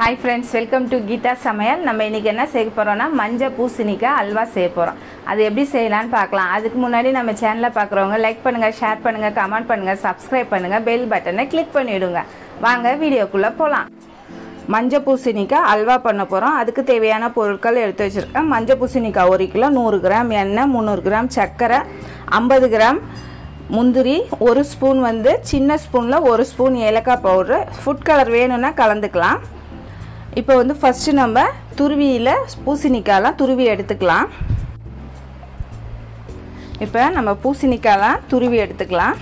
hi friends welcome to Geetha சமையல் நம்ம இன்றைக்கி என்ன செய்ய போகிறோம்னா மஞ்சள் பூசணிக்காய் அல்வா செய்ய போகிறோம் அது எப்படி செய்யலான்னு பார்க்கலாம் அதுக்கு முன்னாடி நம்ம சேனலை பார்க்குறவங்க லைக் பண்ணுங்கள் ஷேர் பண்ணுங்கள் கமெண்ட் பண்ணுங்கள் சப்ஸ்கிரைப் பண்ணுங்கள் பெல் பட்டனை கிளிக் பண்ணிவிடுங்க வாங்க வீடியோக்குள்ளே போகலாம் மஞ்சள் பூசணிக்காய் அல்வா பண்ண போகிறோம் அதுக்கு தேவையான பொருட்கள் எடுத்து வச்சுருக்கேன் மஞ்சள் பூசணிக்காய் ஒரு கிலோ நூறு கிராம் எண்ணெய் முந்நூறு கிராம் சர்க்கரை ஐம்பது கிராம் முந்திரி ஒரு ஸ்பூன் வந்து சின்ன ஸ்பூனில் ஒரு ஸ்பூன் ஏலக்காய் பவுட்ரு ஃபுட் கலர் வேணும்னா கலந்துக்கலாம் இப்போ வந்து ஃபஸ்ட்டு நம்ம துருவியில் பூசணிக்காயெலாம் துருவி எடுத்துக்கலாம் இப்போ நம்ம பூசணிக்காயெலாம் துருவி எடுத்துக்கலாம்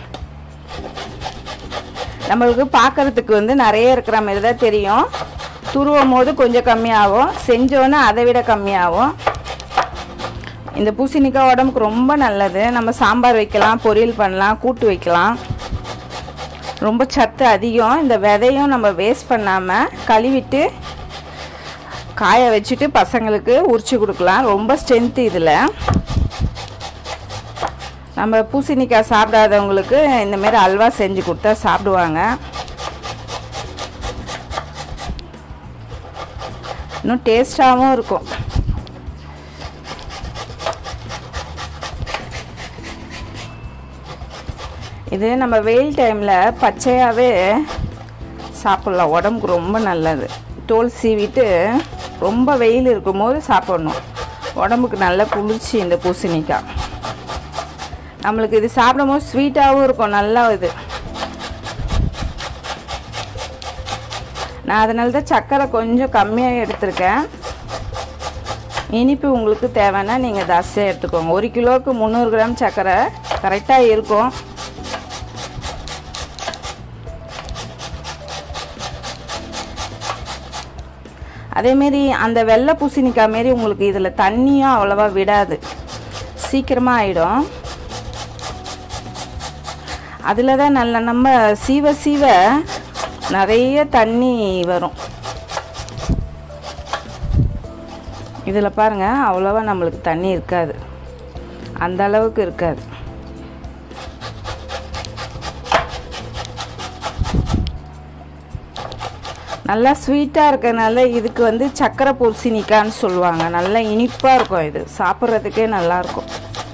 நம்மளுக்கு பார்க்குறதுக்கு வந்து நிறைய இருக்கிற மாதிரி தான் தெரியும் துருவும் போது கொஞ்சம் கம்மியாகும் செஞ்சோன்னே அதை விட கம்மியாகும் இந்த பூசணிக்காய் உடம்புக்கு ரொம்ப நல்லது நம்ம சாம்பார் வைக்கலாம் பொரியல் பண்ணலாம் கூட்டு வைக்கலாம் ரொம்ப சத்து அதிகம் இந்த விதையும் நம்ம வேஸ்ட் பண்ணாமல் கழுவிட்டு காய வச்சுட்டு பசங்களுக்கு உரிச்சு கொடுக்கலாம் ரொம்ப ஸ்ட்ரென்த்து இதில் நம்ம பூசணிக்காய் சாப்பிடாதவங்களுக்கு இந்தமாரி அல்வா செஞ்சு கொடுத்தா சாப்பிடுவாங்க இன்னும் டேஸ்டாகவும் இருக்கும் இது நம்ம வெயில் டைமில் பச்சையாகவே சாப்பிட்லாம் உடம்புக்கு ரொம்ப நல்லது தோல் சீவிட்டு ரொம்ப வெயில் இருக்கும்போது சாப்பிட்ணும் உடம்புக்கு நல்ல குளிர்ச்சி இந்த பூசணிக்காய் நம்மளுக்கு இது சாப்பிடும்போது ஸ்வீட்டாகவும் இருக்கும் நல்லா இது நான் அதனால தான் சர்க்கரை கொஞ்சம் கம்மியாக எடுத்திருக்கேன் இனிப்பு உங்களுக்கு தேவைன்னா நீங்கள் ஜாஸ்தியாக எடுத்துக்கோங்க ஒரு கிலோவுக்கு முந்நூறு கிராம் சர்க்கரை கரெக்டாக இருக்கும் அதேமாரி அந்த வெள்ளை பூசணிக்காய் மாரி உங்களுக்கு இதில் தண்ணியும் அவ்வளோவா விடாது சீக்கிரமாக ஆகிடும் அதில் தான் நல்ல நம்ம சீவ சீவ நிறைய தண்ணி வரும் இதில் பாருங்கள் அவ்வளோவா நம்மளுக்கு தண்ணி இருக்காது அந்த அளவுக்கு இருக்காது நல்லா ஸ்வீட்டாக இருக்கனால இதுக்கு வந்து சக்கரை பூசணிக்கான்னு சொல்லுவாங்க நல்லா இனிப்பாக இருக்கும் இது சாப்பிட்றதுக்கே நல்லாயிருக்கும்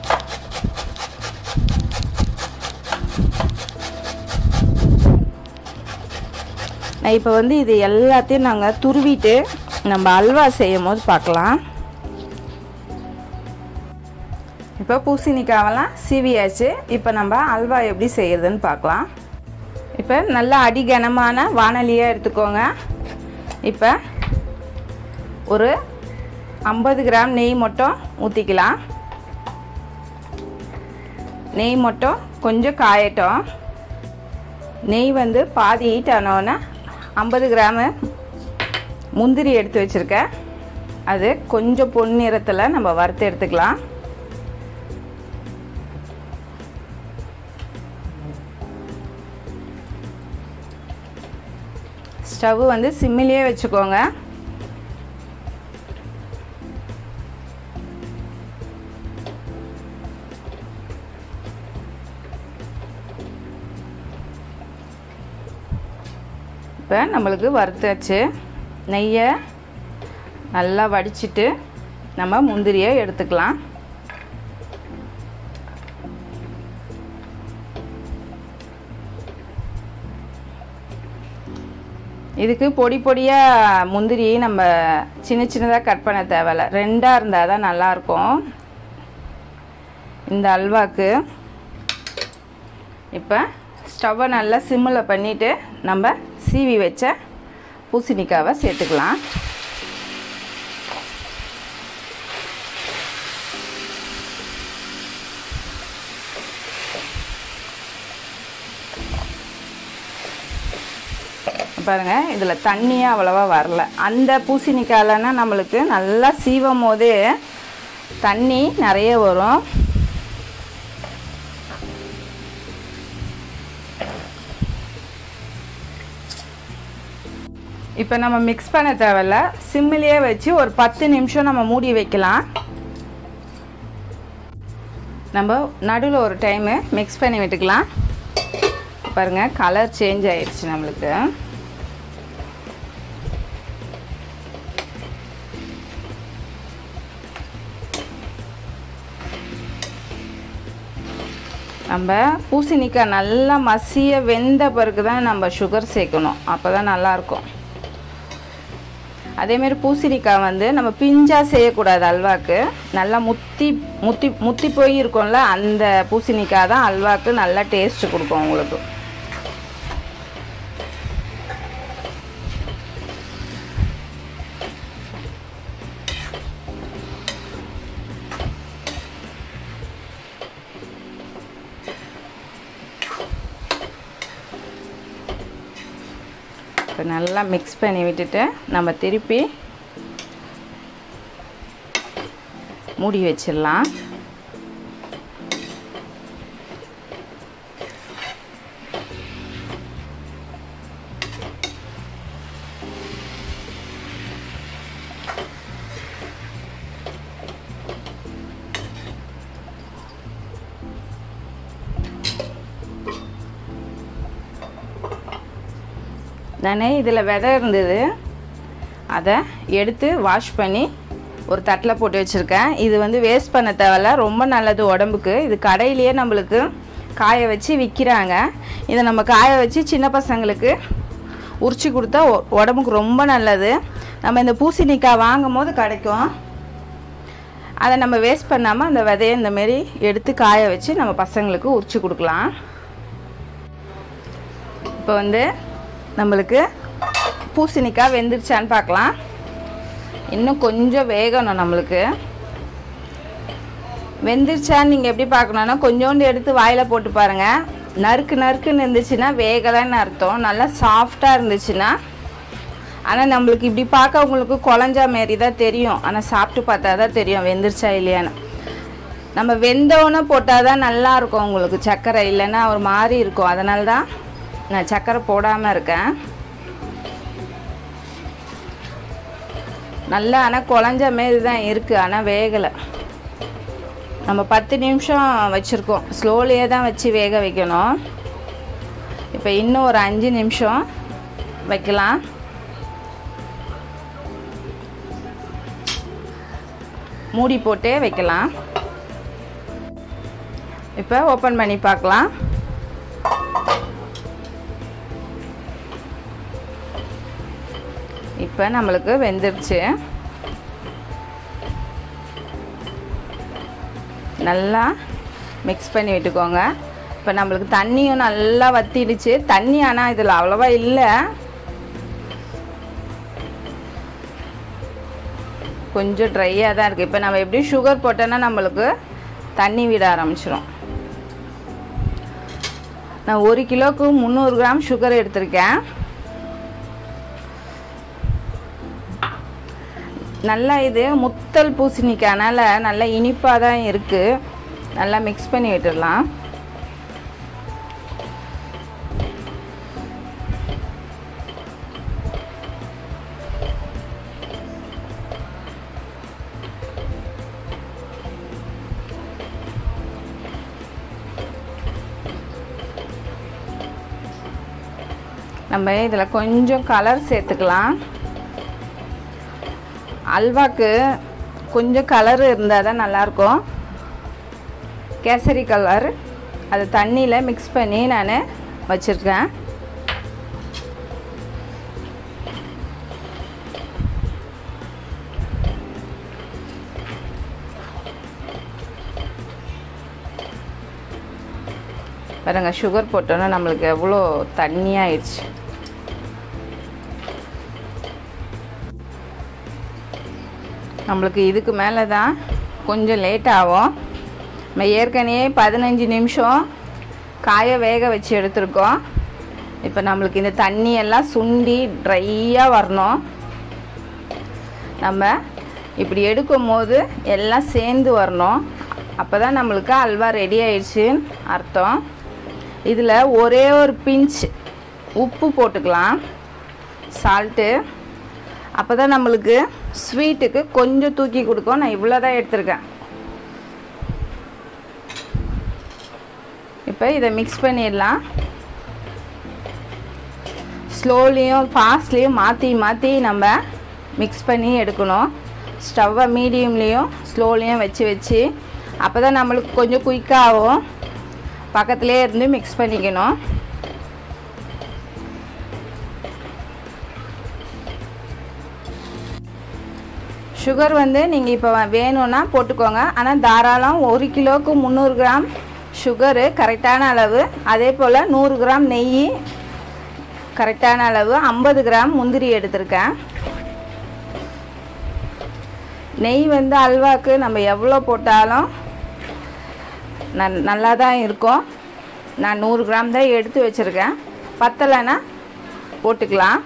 நான் இப்போ வந்து இது எல்லாத்தையும் நாங்கள் துருவிட்டு நம்ம அல்வா செய்யும் போது பார்க்கலாம் இப்போ பூசணிக்காவெல்லாம் சீவியாச்சு இப்போ நம்ம அல்வா எப்படி செய்கிறதுன்னு பார்க்கலாம் இப்போ நல்லா அடிகனமான வானலியாக எடுத்துக்கோங்க இப்போ ஒரு ஐம்பது கிராம் நெய் மட்டும் ஊற்றிக்கலாம் நெய் மட்டும் கொஞ்சம் காயட்டும் நெய் வந்து பாதி ஹீட் ஆனோன்னே ஐம்பது கிராமு முந்திரி எடுத்து வச்சுருக்கேன் அது கொஞ்சம் பொன்னிறத்தில் நம்ம வறுத்து எடுத்துக்கலாம் ஸ்டவ் வந்து சிம்மிலேயே வச்சுக்கோங்க இப்போ நம்மளுக்கு வறுத்தாச்சு நெய்யை நல்லா வடிச்சிட்டு நம்ம முந்திரியை எடுத்துக்கலாம் இதுக்கு பொடி பொடியாக முந்திரி நம்ம சின்ன சின்னதாக கட் பண்ண தேவையில்ல ரெண்டாக இருந்தால் தான் நல்லாயிருக்கும் இந்த அல்வாக்கு இப்போ ஸ்டவ்வை நல்லா சிம்மில் பண்ணிவிட்டு நம்ம சீவி வச்ச பூசணிக்காவை சேர்த்துக்கலாம் பாருங்கள் இதில் தண்ணியே அவ்வளோவா வரல அந்த பூசணிக்காயிலனா நம்மளுக்கு நல்லா சீவும் போதே தண்ணி நிறைய வரும் இப்போ நம்ம மிக்ஸ் பண்ண தேவையில்ல சிம்மிலேயே வச்சு ஒரு பத்து நிமிஷம் நம்ம மூடி வைக்கலாம் நம்ம நடுவில் ஒரு டைமு மிக்ஸ் பண்ணி விட்டுக்கலாம் பாருங்கள் கலர் சேஞ்ச் ஆயிடுச்சு நம்மளுக்கு நம்ம பூசணிக்காய் நல்லா மசிய வெந்த பிறகு தான் நம்ம சுகர் சேர்க்கணும் அப்போ தான் நல்லாயிருக்கும் அதேமாரி பூசணிக்காய் வந்து நம்ம பிஞ்சாக செய்யக்கூடாது அல்வாக்கு நல்லா முத்தி முத்தி முத்தி போய் இருக்கும்ல அந்த பூசணிக்காய் தான் அல்வாக்கு நல்லா டேஸ்ட் கொடுக்கும் உங்களுக்கு இப்போ நல்லா மிக்ஸ் பண்ணி விட்டுட்டு நம்ம திருப்பி மூடி வச்சிடலாம் நான் இதில் விதை இருந்தது அதை எடுத்து வாஷ் பண்ணி ஒரு தட்டில் போட்டு வச்சுருக்கேன் இது வந்து வேஸ்ட் பண்ண தேவையில்ல ரொம்ப நல்லது உடம்புக்கு இது கடையிலேயே நம்மளுக்கு காய வச்சு விற்கிறாங்க இதை நம்ம காய வச்சு சின்ன பசங்களுக்கு உரிச்சு கொடுத்தா உ- உடம்புக்கு ரொம்ப நல்லது நம்ம இந்த பூசணிக்காய் வாங்கும் போது கிடைக்கும் அதை நம்ம வேஸ்ட் பண்ணாமல் அந்த விதையை இந்த மாரி எடுத்து காய வச்சு நம்ம பசங்களுக்கு உரிச்சு கொடுக்கலாம் இப்போ வந்து நம்மளுக்கு பூசணிக்காய் வெந்துருச்சான்னு பார்க்கலாம் இன்னும் கொஞ்சம் வேகணும் நம்மளுக்கு வெந்துருச்சான்னு நீங்கள் எப்படி பார்க்கணுன்னா கொஞ்சோண்டு எடுத்து வாயில் போட்டு பாருங்கள் நறுக்கு நறுக்குன்னு இருந்துச்சுன்னா வேகலைன்னு அர்த்தம் நல்லா சாஃப்டாக இருந்துச்சுன்னா ஆனால் நம்மளுக்கு இப்படி பார்க்க உங்களுக்கு குழஞ்சா மாரி தான் தெரியும் ஆனால் சாப்பிட்டு பார்த்தா தான் தெரியும் வெந்துருச்சா இல்லையான்னு நம்ம வெந்தோன்னே போட்டால் தான் நல்லா இருக்கும் உங்களுக்கு சர்க்கரை இல்லைன்னா ஒரு மாதிரி இருக்கும் அதனால தான் நான் சர்க்கரை போடாமல் இருக்கேன் நல்லா ஆனால் குழஞ்ச மாரி தான் இருக்குது ஆனால் வேகலை நம்ம பத்து நிமிஷம் வச்சுருக்கோம் ஸ்லோலியே தான் வச்சு வேக வைக்கணும் இப்போ இன்னும் ஒரு அஞ்சு நிமிஷம் வைக்கலாம் மூடி போட்டே வைக்கலாம் இப்போ ஓப்பன் பண்ணி பார்க்கலாம் இப்போ நம்மளுக்கு வெந்துருச்சு நல்லா மிக்ஸ் பண்ணி விட்டுக்கோங்க இப்போ நம்மளுக்கு தண்ணியும் நல்லா வத்திடுச்சு தண்ணி ஆனால் இதில் அவ்வளோவா இல்லை கொஞ்சம் ட்ரையாக தான் இருக்குது இப்போ நம்ம எப்படி சுகர் போட்டோன்னா நம்மளுக்கு தண்ணி விட ஆரம்பிச்சிரும் நான் ஒரு கிலோவுக்கு முந்நூறு கிராம் சுகர் எடுத்திருக்கேன் நல்லா இது முத்தல் பூசணிக்கானால நல்லா இனிப்பாக தான் இருக்குது நல்லா மிக்ஸ் பண்ணி விட்டுடலாம் நம்ம இதில் கொஞ்சம் கலர் சேர்த்துக்கலாம் அல்வாக்கு கொஞ்சம் கலர் இருந்தால் தான் நல்லாயிருக்கும் கேசரி கலர் அது தண்ணியில் மிக்ஸ் பண்ணி நான் வச்சுருக்கேன் பாருங்க சுகர் போட்டோன்னா நம்மளுக்கு எவ்வளோ தண்ணியாயிடுச்சு நம்மளுக்கு இதுக்கு மேலே தான் கொஞ்சம் லேட் ஆகும் நம்ம ஏற்கனவே பதினஞ்சு நிமிஷம் காய வேக வச்சு எடுத்திருக்கோம் இப்போ நம்மளுக்கு இந்த தண்ணியெல்லாம் சுண்டி ட்ரையாக வரணும் நம்ம இப்படி எடுக்கும் போது எல்லாம் சேர்ந்து வரணும் அப்போ தான் நம்மளுக்கு அல்வா ரெடி ஆயிடுச்சுன்னு அர்த்தம் இதில் ஒரே ஒரு பிஞ்ச் உப்பு போட்டுக்கலாம் சால்ட்டு அப்போ தான் நம்மளுக்கு ஸ்வீட்டுக்கு கொஞ்சம் தூக்கி கொடுக்கும் நான் இவ்வளோ தான் எடுத்திருக்கேன் இப்போ இதை மிக்ஸ் பண்ணிடலாம் ஸ்லோலியும் ஃபாஸ்ட்லேயும் மாற்றி மாற்றி நம்ம மிக்ஸ் பண்ணி எடுக்கணும் ஸ்டவ்வை மீடியம்லேயும் ஸ்லோலையும் வச்சு வச்சு அப்போ தான் நம்மளுக்கு கொஞ்சம் குயிக்காகும் பக்கத்துலேயே இருந்து மிக்ஸ் பண்ணிக்கணும் சுகர் வந்து நீங்கள் இப்போ வேணும்னா போட்டுக்கோங்க ஆனால் தாராளம் ஒரு கிலோவுக்கு முந்நூறு கிராம் சுகரு கரெக்டான அளவு அதே போல் நூறு கிராம் நெய் கரெக்டான அளவு ஐம்பது கிராம் முந்திரி எடுத்திருக்கேன் நெய் வந்து அல்வாக்கு நம்ம எவ்வளோ போட்டாலும் நல் நல்லா தான் இருக்கும் நான் நூறு கிராம் தான் எடுத்து வச்சுருக்கேன் பத்தலைன்னா போட்டுக்கலாம்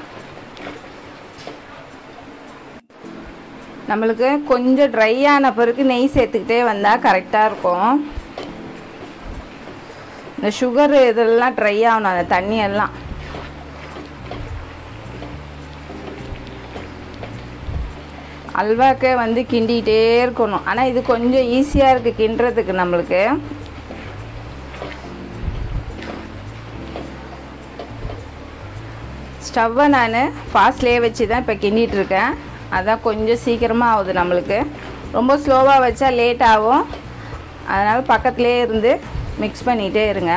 நம்மளுக்கு கொஞ்சம் ட்ரை ஆன பிறகு நெய் சேர்த்துக்கிட்டே வந்தால் கரெக்டாக இருக்கும் இந்த சுகர் இதெல்லாம் ட்ரை ஆகணும் அந்த தண்ணியெல்லாம் அல்வாக்கே வந்து கிண்டிகிட்டே இருக்கணும் ஆனால் இது கொஞ்சம் ஈஸியாக இருக்குது கிண்டுறதுக்கு நம்மளுக்கு ஸ்டவ்வை நான் ஃபாஸ்ட்லேயே வச்சு தான் இப்போ கிண்டிகிட்டு இருக்கேன் அதான் கொஞ்சம் சீக்கிரமாக ஆகுது நம்மளுக்கு ரொம்ப ஸ்லோவாக வச்சா லேட் ஆகும் அதனால் பக்கத்துலேயே இருந்து மிக்ஸ் பண்ணிகிட்டே இருங்க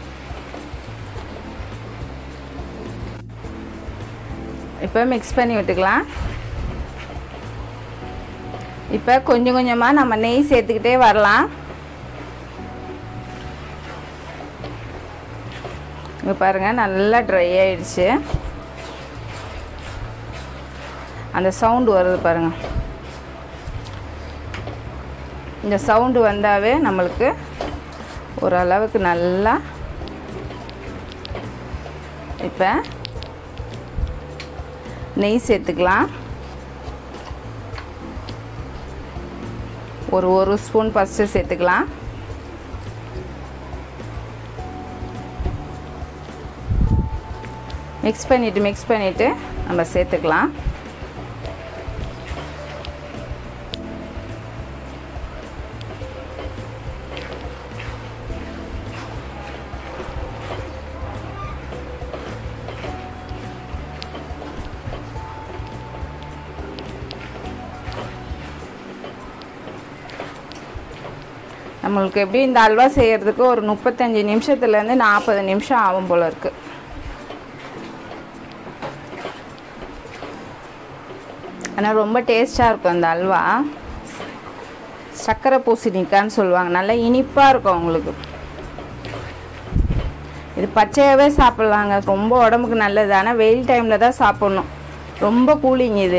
இப்போ மிக்ஸ் பண்ணி விட்டுக்கலாம் இப்போ கொஞ்சம் கொஞ்சமாக நம்ம நெய் சேர்த்துக்கிட்டே வரலாம் இங்கே பாருங்கள் நல்லா ட்ரை ஆயிடுச்சு அந்த சவுண்டு வருது பாருங்கள் இந்த சவுண்டு வந்தாவே நம்மளுக்கு ஓரளவுக்கு நல்லா இப்போ நெய் சேர்த்துக்கலாம் ஒரு ஒரு ஸ்பூன் ஃபஸ்ட்டு சேர்த்துக்கலாம் மிக்ஸ் பண்ணிவிட்டு மிக்ஸ் பண்ணிவிட்டு நம்ம சேர்த்துக்கலாம் நம்மளுக்கு எப்படி இந்த அல்வா செய்கிறதுக்கு ஒரு முப்பத்தஞ்சு நிமிஷத்துலேருந்து நாற்பது நிமிஷம் ஆகும் போல் இருக்குது ஆனால் ரொம்ப டேஸ்ட்டாக இருக்கும் இந்த அல்வா சர்க்கரை பூசணிக்கான்னு சொல்லுவாங்க நல்லா இனிப்பாக இருக்கும் உங்களுக்கு இது பச்சையாகவே சாப்பிட்லாங்க ரொம்ப உடம்புக்கு நல்லது ஆனால் வெயில் டைமில் தான் சாப்பிட்ணும் ரொம்ப கூலிங் இது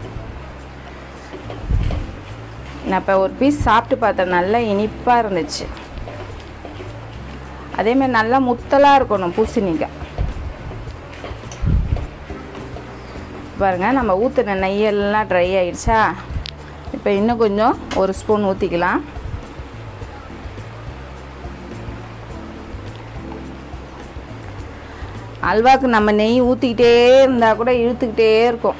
நான் இப்போ ஒரு பீஸ் சாப்பிட்டு பார்த்தேன் நல்லா இனிப்பாக இருந்துச்சு அதேமாதிரி நல்லா முத்தலாக இருக்கணும் பூசணிக்காய் பாருங்க நம்ம ஊற்றின நெய்யெல்லாம் ட்ரை ஆயிடுச்சா இப்போ இன்னும் கொஞ்சம் ஒரு ஸ்பூன் ஊற்றிக்கலாம் அல்வாக்கு நம்ம நெய் ஊற்றிக்கிட்டே இருந்தால் கூட இழுத்துக்கிட்டே இருக்கும்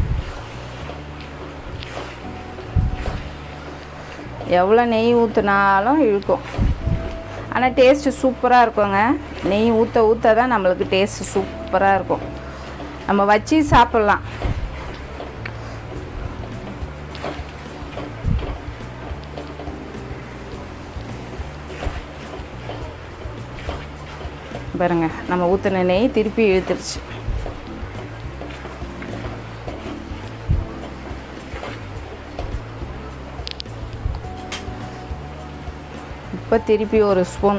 எவ்வளோ நெய் ஊற்றினாலும் இழுக்கும் ஆனால் டேஸ்ட்டு சூப்பராக இருக்குங்க நெய் ஊற்ற ஊற்ற தான் நம்மளுக்கு டேஸ்ட்டு சூப்பராக இருக்கும் நம்ம வச்சு சாப்பிட்லாம் பாருங்க நம்ம ஊற்றின நெய் திருப்பி இழுத்துருச்சு இப்போ திருப்பி ஒரு ஸ்பூன்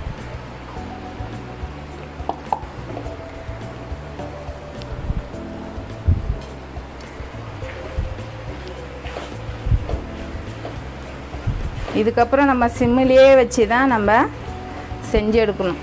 இதுக்கப்புறம் நம்ம சிம்மிலேயே வச்சு தான் நம்ம செஞ்சு எடுக்கணும்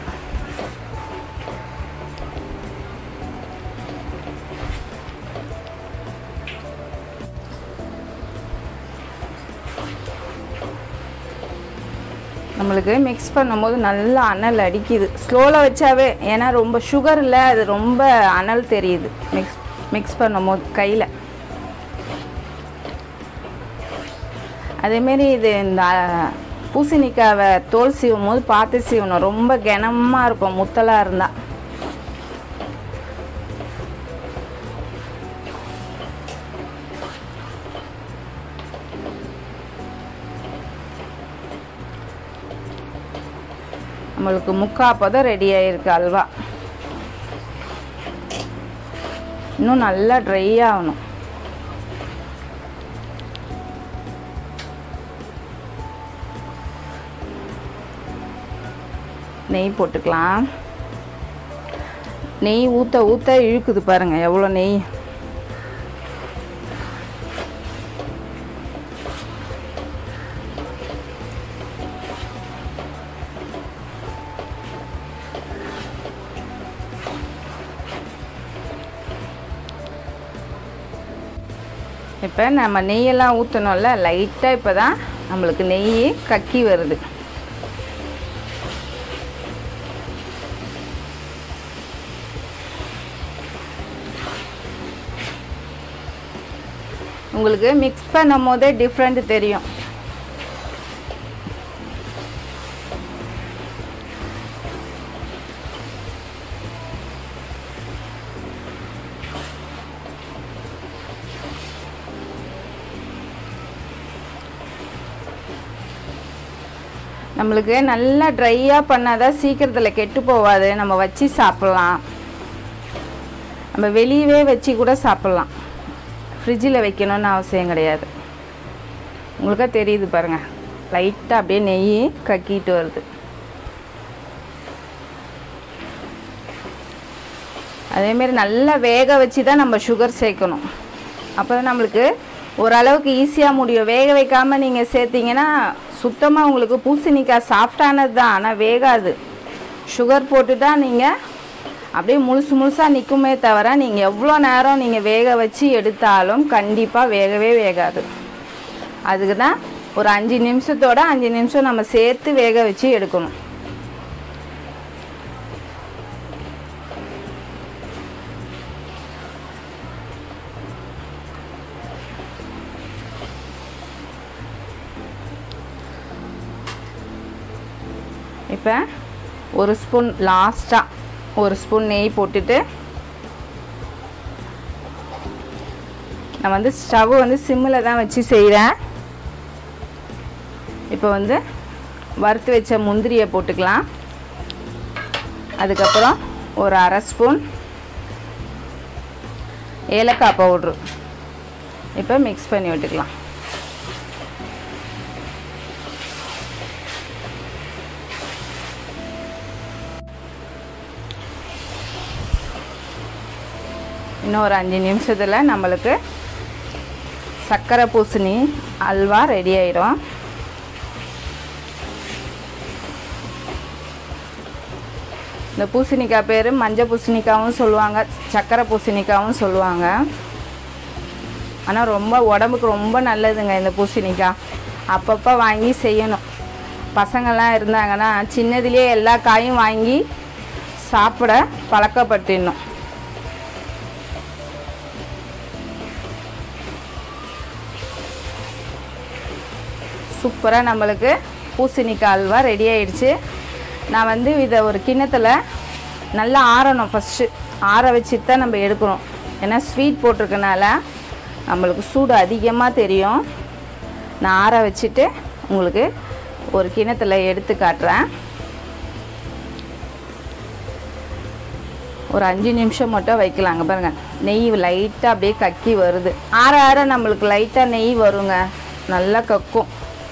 நம்மளுக்கு மிக்ஸ் பண்ணும்போது நல்லா அனல் அடிக்குது ஸ்லோவில் வச்சாவே ஏன்னா ரொம்ப சுகர் இல்லை அது ரொம்ப அனல் தெரியுது மிக்ஸ் மிக்ஸ் பண்ணும்போது கையில் அதேமாரி இது இந்த பூசணிக்காவை தோல் சீவும் போது பார்த்து சீவணும் ரொம்ப கனமாக இருக்கும் முத்தலாக இருந்தால் நம்ம நம்மளுக்கு முக்கா பதம் ரெடி ஆயிருக்கு அல்வா இன்னும் நல்லா ட்ரை ஆகணும் நெய் போட்டுக்கலாம் நெய் ஊற்ற ஊற்ற இழுக்குது பாருங்க எவ்வளோ நெய் இப்போ நம்ம நெய்யெல்லாம் ஊற்றணும்ல லைட்டாக இப்போ தான் நம்மளுக்கு நெய் கக்கி வருது உங்களுக்கு மிக்ஸ் பண்ணும் போதே டிஃப்ரெண்ட் தெரியும் நம்மளுக்கு நல்லா ட்ரையாக பண்ணாதான் சீக்கிரத்தில் கெட்டு போகாது நம்ம வச்சு சாப்பிட்லாம் நம்ம வெளியவே வச்சு கூட சாப்பிட்லாம் ஃப்ரிட்ஜில் வைக்கணும்னு அவசியம் கிடையாது உங்களுக்கா தெரியுது பாருங்கள் லைட்டாக அப்படியே நெய் கக்கிட்டு வருது அதேமாரி நல்லா வேக வச்சு தான் நம்ம சுகர் சேர்க்கணும் அப்போ தான் நம்மளுக்கு ஓரளவுக்கு ஈஸியாக முடியும் வேக வைக்காமல் நீங்கள் சேர்த்தீங்கன்னா சுத்தமாக உங்களுக்கு பூசணிக்காய் சாஃப்டானது தான் ஆனால் வேகாது சுகர் போட்டு தான் நீங்கள் அப்படியே முழுசு முழுசாக நிற்குமே தவிர நீங்கள் எவ்வளோ நேரம் நீங்கள் வேக வச்சு எடுத்தாலும் கண்டிப்பாக வேகவே வேகாது அதுக்கு தான் ஒரு அஞ்சு நிமிஷத்தோட அஞ்சு நிமிஷம் நம்ம சேர்த்து வேக வச்சு எடுக்கணும் இப்போ ஒரு ஸ்பூன் லாஸ்ட்டாக ஒரு ஸ்பூன் நெய் போட்டுட்டு நான் வந்து ஸ்டவ் வந்து சிம்மில் தான் வச்சு செய்கிறேன் இப்போ வந்து வறுத்து வச்ச முந்திரியை போட்டுக்கலாம் அதுக்கப்புறம் ஒரு அரை ஸ்பூன் ஏலக்காய் பவுட்ரு இப்போ மிக்ஸ் பண்ணி விட்டுக்கலாம் இன்னும் ஒரு அஞ்சு நிமிஷத்தில் நம்மளுக்கு சர்க்கரை பூசணி அல்வா ரெடி ஆயிடும் இந்த பூசணிக்காய் பேர் மஞ்சள் பூசணிக்காவும் சொல்லுவாங்க சர்க்கரை பூசணிக்காவும் சொல்லுவாங்க ஆனால் ரொம்ப உடம்புக்கு ரொம்ப நல்லதுங்க இந்த பூசணிக்காய் அப்பப்போ வாங்கி செய்யணும் பசங்கள்லாம் இருந்தாங்கன்னா சின்னதுலேயே எல்லா காயும் வாங்கி சாப்பிட பழக்கப்படுத்திடணும் சூப்பராக நம்மளுக்கு பூசணிக்காய் அல்வா ரெடி ஆயிடுச்சு நான் வந்து இதை ஒரு கிண்ணத்தில் நல்லா ஆறணும் ஃபஸ்ட்டு ஆற வச்சு தான் நம்ம எடுக்கணும் ஏன்னா ஸ்வீட் போட்டிருக்கனால நம்மளுக்கு சூடு அதிகமாக தெரியும் நான் ஆற வச்சுட்டு உங்களுக்கு ஒரு கிண்ணத்தில் எடுத்து காட்டுறேன் ஒரு அஞ்சு நிமிஷம் மட்டும் வைக்கலாங்க பாருங்க நெய் லைட்டாக அப்படியே கக்கி வருது ஆற ஆற நம்மளுக்கு லைட்டாக நெய் வருங்க நல்லா கக்கும்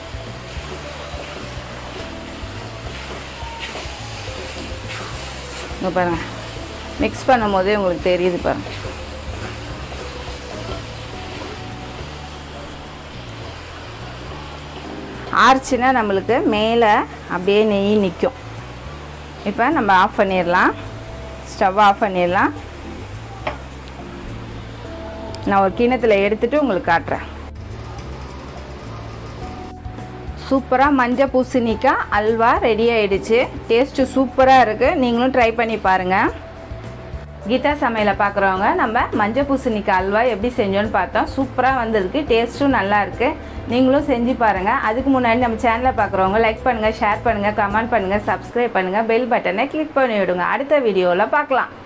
இங்கே பாருங்க மிக்ஸ் பண்ணும் போதே உங்களுக்கு தெரியுது பாருங்க ஆர்ச்சுன்னா நம்மளுக்கு மேலே அப்படியே நெய் நிற்கும் இப்போ நம்ம ஆஃப் பண்ணிடலாம் ஸ்டவ் ஆஃப் பண்ணிடலாம் நான் ஒரு கிண்ணத்தில் எடுத்துட்டு உங்களுக்கு காட்டுறேன் சூப்பராக மஞ்சள் பூசணிக்காய் அல்வா ரெடி ஆயிடுச்சு டேஸ்ட்டு சூப்பராக இருக்குது நீங்களும் ட்ரை பண்ணி பாருங்கள் கீதா சமையலை பார்க்குறவங்க நம்ம மஞ்சள் பூசணிக்காய் அல்வா எப்படி செஞ்சோன்னு பார்த்தோம் சூப்பராக வந்திருக்கு டேஸ்ட்டும் நல்லா இருக்கு நீங்களும் செஞ்சு பாருங்கள் அதுக்கு முன்னாடி நம்ம சேனலை பார்க்குறவங்க லைக் பண்ணுங்கள் ஷேர் பண்ணுங்கள் கமெண்ட் பண்ணுங்கள் சப்ஸ்கிரைப் பண்ணுங்கள் பெல் பட்டனை கிளிக் பண்ணி விடுங்க அடுத்த வீடியோவில் பார்க்கலாம்